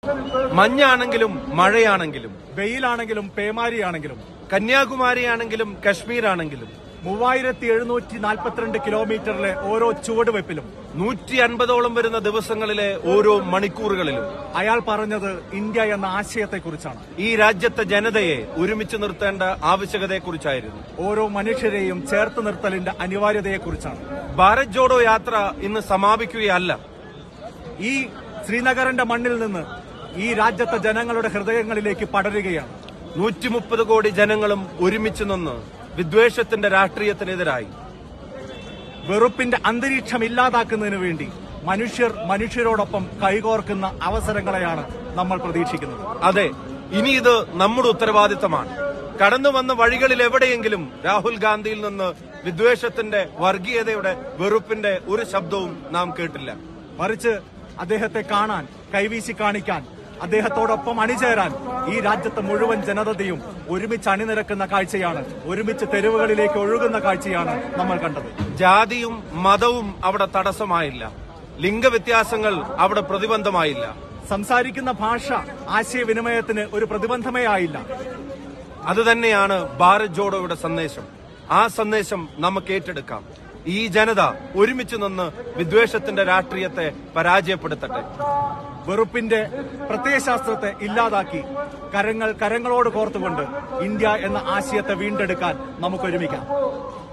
മഞ്ഞാണെങ്കിലും മഴയാണെങ്കിലും വെയിലാണെങ്കിലും പേമാരിയാണെങ്കിലും കന്യാകുമാരിയാണെങ്കിലും കശ്മീരാണെങ്കിലും മൂവായിരത്തി എഴുന്നൂറ്റി നാൽപ്പത്തിരണ്ട് കിലോമീറ്ററിലെ ഓരോ ചുവടുവെപ്പിലും നൂറ്റി അൻപതോളം വരുന്ന ദിവസങ്ങളിലെ ഓരോ മണിക്കൂറുകളിലും അയാൾ പറഞ്ഞത് ഇന്ത്യ എന്ന ആശയത്തെക്കുറിച്ചാണ് ഈ രാജ്യത്തെ ജനതയെ ഒരുമിച്ച് നിർത്തേണ്ട ആവശ്യകതയെക്കുറിച്ചായിരുന്നു ഓരോ മനുഷ്യരെയും ചേർത്ത് നിർത്തലിന്റെ അനിവാര്യതയെക്കുറിച്ചാണ് ഭാരത് ജോഡോ യാത്ര ഇന്ന് സമാപിക്കുകയല്ല ഈ ശ്രീനഗറിന്റെ മണ്ണിൽ നിന്ന് ഈ രാജ്യത്തെ ജനങ്ങളുടെ ഹൃദയങ്ങളിലേക്ക് പടരുകയാണ് നൂറ്റി മുപ്പത് കോടി ജനങ്ങളും ഒരുമിച്ച് നിന്ന് വിദ്വേഷത്തിന്റെ രാഷ്ട്രീയത്തിനെതിരായി വെറുപ്പിന്റെ അന്തരീക്ഷം ഇല്ലാതാക്കുന്നതിന് വേണ്ടി മനുഷ്യർ മനുഷ്യരോടൊപ്പം കൈകോർക്കുന്ന അവസരങ്ങളെയാണ് നമ്മൾ പ്രതീക്ഷിക്കുന്നത് അതെ ഇനി ഇത് നമ്മുടെ ഉത്തരവാദിത്തമാണ് കടന്നു വന്ന വഴികളിൽ എവിടെയെങ്കിലും രാഹുൽ ഗാന്ധിയിൽ നിന്ന് വിദ്വേഷത്തിന്റെ വർഗീയതയുടെ വെറുപ്പിന്റെ ഒരു ശബ്ദവും നാം കേട്ടില്ല മറിച്ച് അദ്ദേഹത്തെ കാണാൻ കൈവീശി കാണിക്കാൻ അദ്ദേഹത്തോടൊപ്പം അണിചേരാൻ ഈ രാജ്യത്തെ മുഴുവൻ ജനതയും ഒരുമിച്ച് അണിനിരക്കുന്ന കാഴ്ചയാണ് ഒരുമിച്ച് തെരുവുകളിലേക്ക് ഒഴുകുന്ന കാഴ്ചയാണ് നമ്മൾ കണ്ടത് ജാതിയും മതവും അവിടെ തടസ്സമായില്ല ലിംഗവ്യത്യാസങ്ങൾ അവിടെ പ്രതിബന്ധമായില്ല സംസാരിക്കുന്ന ഭാഷ ആശയവിനിമയത്തിന് ഒരു പ്രതിബന്ധമേ ആയില്ല അതുതന്നെയാണ് ഭാരത് ജോഡോയുടെ സന്ദേശം ആ സന്ദേശം നമുക്ക് ഏറ്റെടുക്കാം ഈ ജനത ഒരുമിച്ച് നിന്ന് വിദ്വേഷത്തിന്റെ രാഷ്ട്രീയത്തെ പരാജയപ്പെടുത്തട്ടെ വെറുപ്പിന്റെ പ്രത്യയശാസ്ത്രത്തെ ഇല്ലാതാക്കി കരങ്ങൾ കരങ്ങളോട് കോർത്തുകൊണ്ട് ഇന്ത്യ എന്ന ആശയത്തെ വീണ്ടെടുക്കാൻ നമുക്ക് ഒരുമിക്കാം